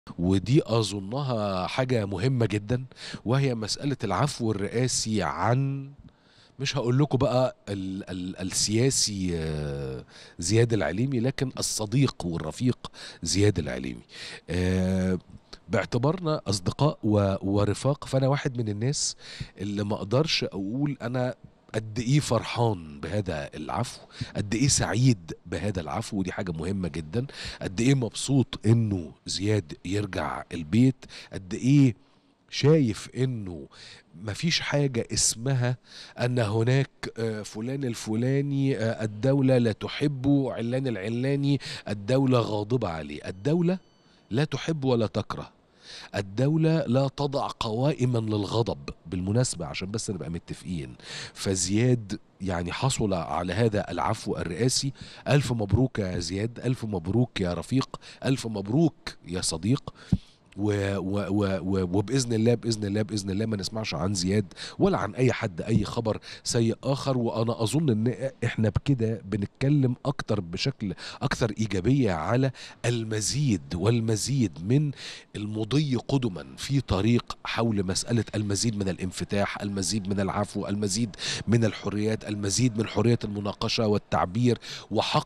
ودي أظنها حاجة مهمة جدا وهي مسألة العفو الرئاسي عن مش هقول لكم بقى ال ال السياسي آه، زياد العليمي لكن الصديق والرفيق زياد العليمي آه، باعتبارنا أصدقاء و- ورفاق فأنا واحد من الناس اللي ما أقدرش أقول أنا قد ايه فرحان بهذا العفو قد ايه سعيد بهذا العفو ودي حاجه مهمه جدا قد ايه مبسوط انه زياد يرجع البيت قد ايه شايف انه مفيش حاجة اسمها ان هناك آه، فلان الفلاني آه، الدولة لا تحبه علان العلاني الدولة غاضبة عليه الدولة لا تحب ولا تكره الدولة لا تضع قوائما للغضب بالمناسبة عشان بس نبقى متفقين فزياد يعني حصل على هذا العفو الرئاسي ألف مبروك يا زياد ألف مبروك يا رفيق ألف مبروك يا صديق و و و و وباذن الله باذن الله باذن الله ما نسمعش عن زياد ولا عن اي حد اي خبر سيء اخر وانا اظن ان احنا بكده بنتكلم اكتر بشكل اكثر ايجابيه على المزيد والمزيد من المضي قدما في طريق حول مساله المزيد من الانفتاح المزيد من العفو المزيد من الحريات المزيد من حريه المناقشه والتعبير وحق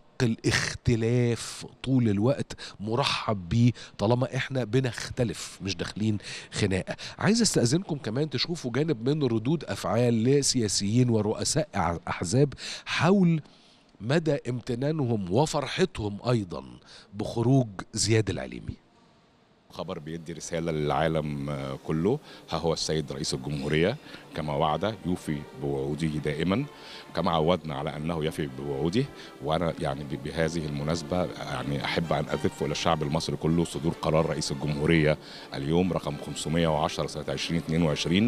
الاختلاف طول الوقت مرحب بيه طالما احنا بنختلف مش داخلين خناقه عايز استاذنكم كمان تشوفوا جانب من ردود افعال لسياسيين ورؤساء أع- احزاب حول مدى امتنانهم وفرحتهم ايضا بخروج زياد العليمي خبر بيدي رسالة للعالم آه، كله ها هو السيد رئيس الجمهورية كما وعد يوفي بوعوده دائما كما عودنا على أنه يفي بوعوده وأنا يعني ب- بهذه المناسبة يعني أحب أن أذف إلى الشعب المصري كله صدور قرار رئيس الجمهورية اليوم رقم 510 سنة 2022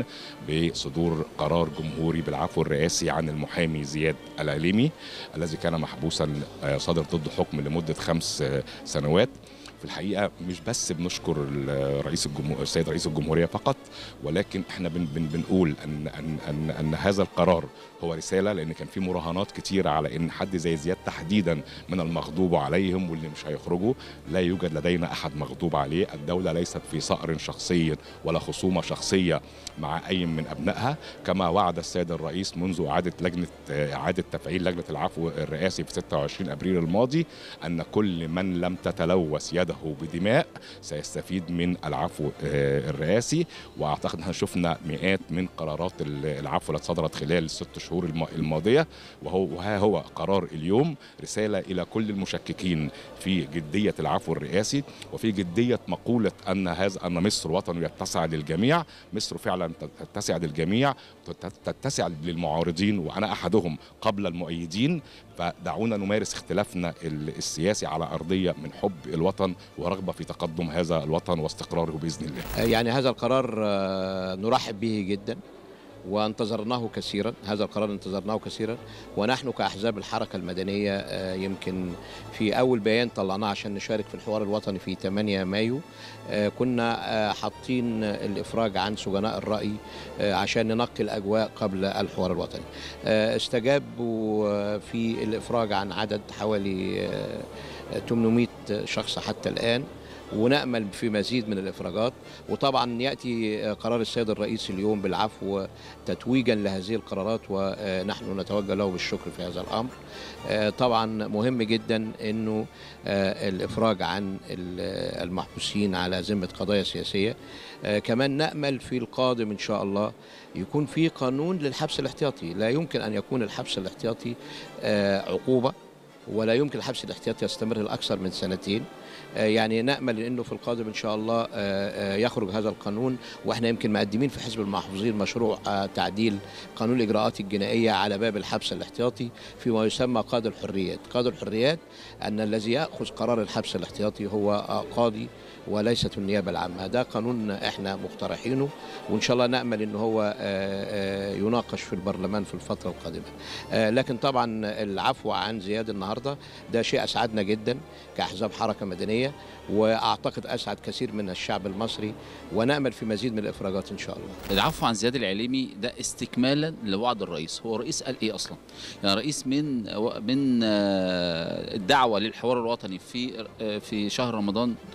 بصدور قرار جمهوري بالعفو الرئاسي عن المحامي زياد العليمي الذي كان محبوسا آه، صدر ضده حكم لمدة خمس آه، سنوات في الحقيقه مش بس بنشكر ال- رئيس الجمهور السيد رئيس الجمهوريه فقط ولكن احنا بن بن بنقول ان ان ان ان هذا القرار هو رساله لان كان في مراهنات كتيره على ان حد زي زياد تحديدا من المغضوب عليهم واللي مش هيخرجوا لا يوجد لدينا احد مغضوب عليه الدوله ليست في صقر شخصي ولا خصومه شخصيه مع اي من ابنائها كما وعد السيد الرئيس منذ اعاده لجنه اعاده تفعيل لجنه العفو الرئاسي في 26 ابريل الماضي ان كل من لم تتلوث يده بدماء سيستفيد من العفو آه، الرئاسي واعتقد ان شفنا مئات من قرارات ال- العفو التي صدرت خلال الست شهور الم- الماضيه وهو وها هو قرار اليوم رساله الى كل المشككين في جديه العفو الرئاسي وفي جديه مقوله ان هذا ان مصر وطن يتسع للجميع مصر فعلا تتسع للجميع تت- تتسع للمعارضين وانا احدهم قبل المؤيدين فدعونا نمارس اختلافنا ال- السياسي على ارضيه من حب الوطن ورغبه في تقدم هذا الوطن واستقراره باذن الله يعني هذا القرار آه، نرحب به جدا وانتظرناه كثيرا هذا القرار انتظرناه كثيرا ونحن كأحزاب الحركة المدنية آه، يمكن في أول بيان طلعناه عشان نشارك في الحوار الوطني في 8 مايو آه، كنا آه، حاطين الإفراج عن سجناء الرأي آه، عشان ننقي الأجواء قبل الحوار الوطني آه، استجابوا آه، في الإفراج عن عدد حوالي آه، 800 شخص حتى الآن ونأمل في مزيد من الإفراجات وطبعا يأتي قرار السيد الرئيس اليوم بالعفو تتويجا لهذه القرارات ونحن نتوجه له بالشكر في هذا الأمر آه، طبعا مهم جدا أنه آه، الإفراج عن ال- المحبوسين على ذمة قضايا سياسية آه، كمان نأمل في القادم إن شاء الله يكون في قانون للحبس الاحتياطي لا يمكن أن يكون الحبس الاحتياطي آه، عقوبة ولا يمكن الحبس الاحتياطي يستمر لأكثر من سنتين آه، يعني نأمل أنه في القادم إن شاء الله آه، آه، يخرج هذا القانون وإحنا يمكن مقدمين في حزب المحافظين مشروع آه، تعديل قانون الإجراءات الجنائية على باب الحبس الاحتياطي فيما يسمى قاضي الحريات قاضي الحريات أن الذي يأخذ قرار الحبس الاحتياطي هو آه، قاضي وليست النيابة العامة ده قانون احنا مقترحينه وإن شاء الله نأمل أن هو آه، آه، يناقش في البرلمان في الفترة القادمة آه، لكن طبعا العفو عن زياد النهاردة ده شيء أسعدنا جدا كأحزاب حركة مدنية وأعتقد أسعد كثير من الشعب المصري ونأمل في مزيد من الإفراجات إن شاء الله العفو عن زياد العليمي ده استكمالا لوعد الرئيس هو الرئيس قال ايه اصلا يعني الرئيس من من آه، الدعوه للحوار الوطني في آه، في شهر رمضان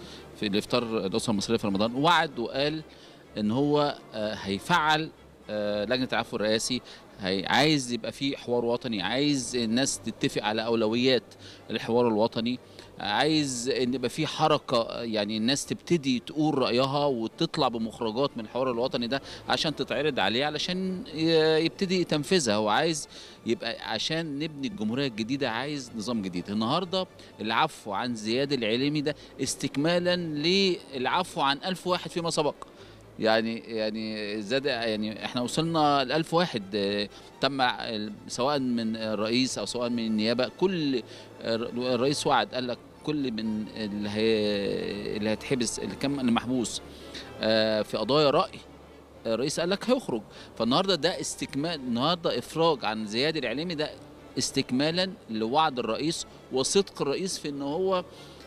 في الافطار الاسره المصريه في رمضان وعد وقال ان هو آه، هيفعل آه، لجنه العفو الرئاسي هي عايز يبقى في حوار وطني عايز الناس تتفق على اولويات الحوار الوطني عايز ان يبقى في حركه يعني الناس تبتدي تقول رايها وتطلع بمخرجات من الحوار الوطني ده عشان تتعرض عليه علشان ي- يبتدي تنفذها هو عايز يبقى عشان نبني الجمهوريه الجديده عايز نظام جديد النهارده العفو عن زياد العليمي ده استكمالا للعفو عن ألف واحد فيما سبق يعني يعني زاد يعني احنا وصلنا ل 1000 واحد آه، تم ال- سواء من الرئيس او سواء من النيابه كل الر- الرئيس وعد قال لك كل من اللي هي اللي هيتحبس اللي كان اللي محبوس آه، في قضايا راي الرئيس قال لك هيخرج فالنهارده ده استكمال النهارده افراج عن زياد العليمي ده استكمالا لوعد الرئيس وصدق الرئيس في ان هو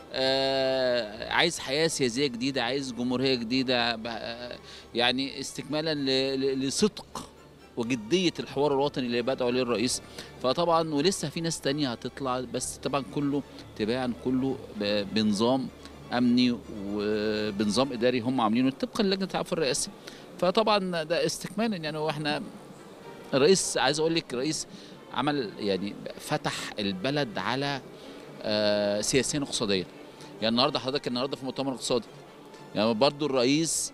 آه، عايز حياه سياسيه جديده عايز جمهوريه جديده ب- يعني استكمالا ل- ل- لصدق وجديه الحوار الوطني اللي بدأوا عليه الرئيس فطبعا ولسه في ناس تانية هتطلع بس طبعا كله تباعا كله ب- بنظام امني وبنظام اداري هم عاملينه طبقا للجنه العفو الرئاسي فطبعا ده استكمالا يعني واحنا الرئيس عايز اقول لك الرئيس عمل يعني فتح البلد على آه، سياسيا اقتصاديا يعني النهارده حضرتك النهارده في مؤتمر اقتصادي يعني برضو الرئيس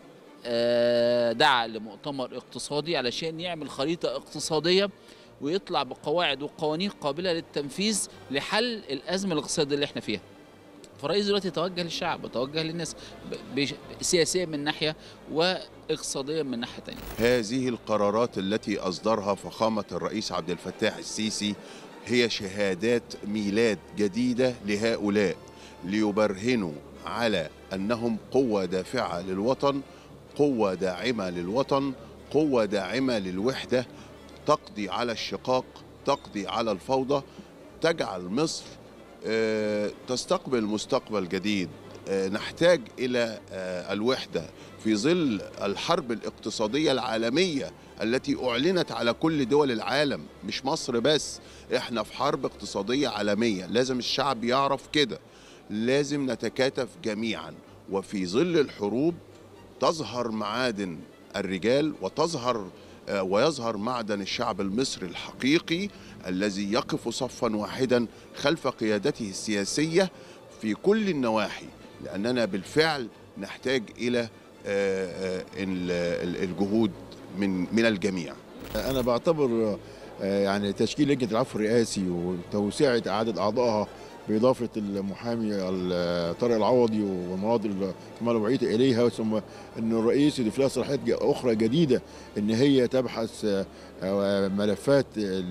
آه، دعا لمؤتمر اقتصادي علشان يعمل خريطه اقتصاديه ويطلع بقواعد وقوانين قابله للتنفيذ لحل الازمه الاقتصاديه اللي احنا فيها فالرئيس دلوقتي توجه للشعب وتوجه للناس ب- بش- سياسيا من ناحيه واقتصاديا من ناحيه تانية هذه القرارات التي أصدرها فخامة الرئيس عبد الفتاح السيسي هي شهادات ميلاد جديدة لهؤلاء ليبرهنوا على أنهم قوة دافعة للوطن قوة داعمة للوطن قوة داعمة للوحدة تقضي على الشقاق تقضي على الفوضى تجعل مصر آه، تستقبل مستقبل جديد آه، نحتاج إلى آه، الوحدة في ظل الحرب الاقتصادية العالمية التي أعلنت على كل دول العالم مش مصر بس احنا في حرب اقتصادية عالمية لازم الشعب يعرف كده لازم نتكاتف جميعا وفي ظل الحروب تظهر معادن الرجال وتظهر آه، ويظهر معدن الشعب المصري الحقيقي الذي يقف صفا واحدا خلف قيادته السياسية في كل النواحي لأننا بالفعل نحتاج إلى آه، آه، ال- ال- الجهود من من الجميع انا بعتبر آه، يعني تشكيل لجنه العفو الرئاسي وتوسعه عدد اعضائها باضافه المحامي ال- طارق العوضي والمناضل كمال ابو عيطه اليها ثم ان الرئيس يضيف لها صلاحيات ج- اخرى جديده ان هي تبحث آه، آه، ملفات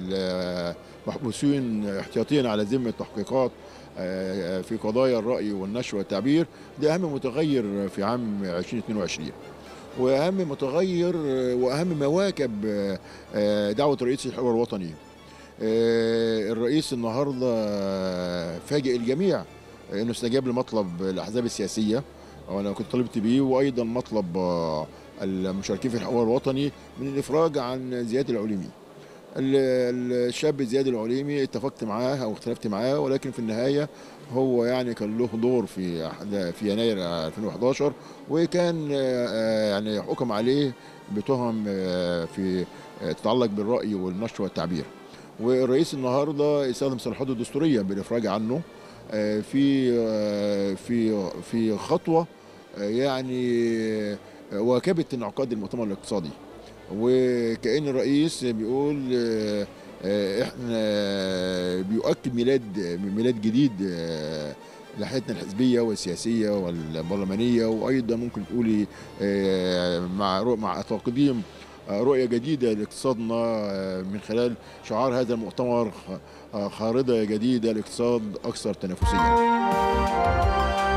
المحبوسين احتياطيا على ذمه تحقيقات آه، في قضايا الراي والنشر والتعبير ده اهم متغير في عام 2022 واهم متغير واهم مواكب آه، دعوه رئيس الحوار الوطني آه، الرئيس النهارده فاجئ الجميع انه استجاب لمطلب الاحزاب السياسيه وانا كنت طلبت بيه وايضا مطلب آه، المشاركين في الحوار الوطني من الافراج عن زياد العليمي ال- الشاب زياد العليمي اتفقت معاه او اختلفت معاه ولكن في النهايه هو يعني كان له دور في أحد- في يناير 2011 وكان آه، آه، يعني حكم عليه بتهم آه، في آه، تتعلق بالرأي والنشر والتعبير والرئيس النهارده استخدم صلاحياته الدستوريه بالافراج عنه آه، في آه، في في خطوه آه، يعني آه، واكبت انعقاد المؤتمر الاقتصادي وكأن الرئيس بيقول آه، آه، احنا بيؤكد ميلاد ميلاد جديد آه، لحياتنا الحزبيه والسياسيه والبرلمانيه وايضا ممكن تقولي آه، مع رؤ- مع تقديم آه، رؤيه جديده لاقتصادنا آه، من خلال شعار هذا المؤتمر خ- آه، خارطه جديده لاقتصاد اكثر تنافسيه